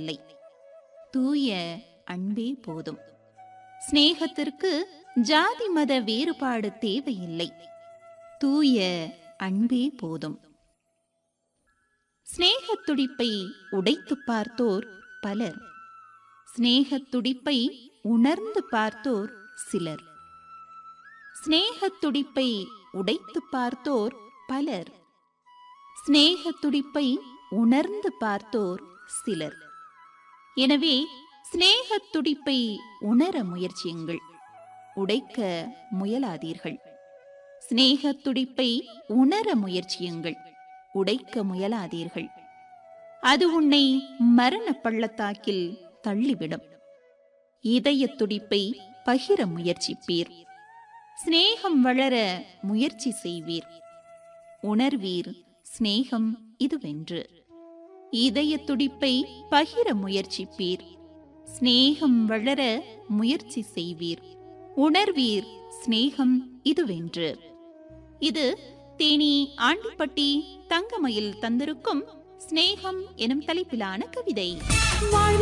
தேவையில்லை தூய அன்பே போதும் சிநேகத்திற்கு ஜாதி மத வேறுபாடு தேவையில்லை தூய அன்பே போதும் சிநேகத் துடிப்பை உடைத்துப் பார்த்தோர் பலர் சிநேகத் துடிப்பை உணர்ந்து பார்த்தோர் சிலர் சிநேகத் துடிப்பை உடைத்துப் பார்த்தோர் பலர் சிநேகத் துடிப்பை உணர்ந்து பார்த்தோர் சிலர் எனவே சிநேகத் துடிப்பை உணர முயற்சியுங்கள் உடைக்க முயலாதீர்கள் சிநேகத் துடிப்பை உணர முயற்சியுங்கள் உடைக்க முயலாதீர்கள் அது உன்னை மரண பள்ளத்தாக்கில் தள்ளிவிடும் இதயத் துடிப்பை பகிர முயற்சிப்பீர் சிநேகம் வளர முயற்சி செய்வீர் உணர்வீர் சிநேகம் இதுவென்று இதயத் துடிப்பை பகிர முயற்சிப்பீர் சிநேகம் வளர முயற்சி செய்வீர் உணர்வீர் சிநேகம் இதுவென்று இது தேனி ஆண்டிப்பட்டி தங்கமயில் தந்திருக்கும் சிநேகம் எனும் தலைப்பிலான கவிதை வாழ்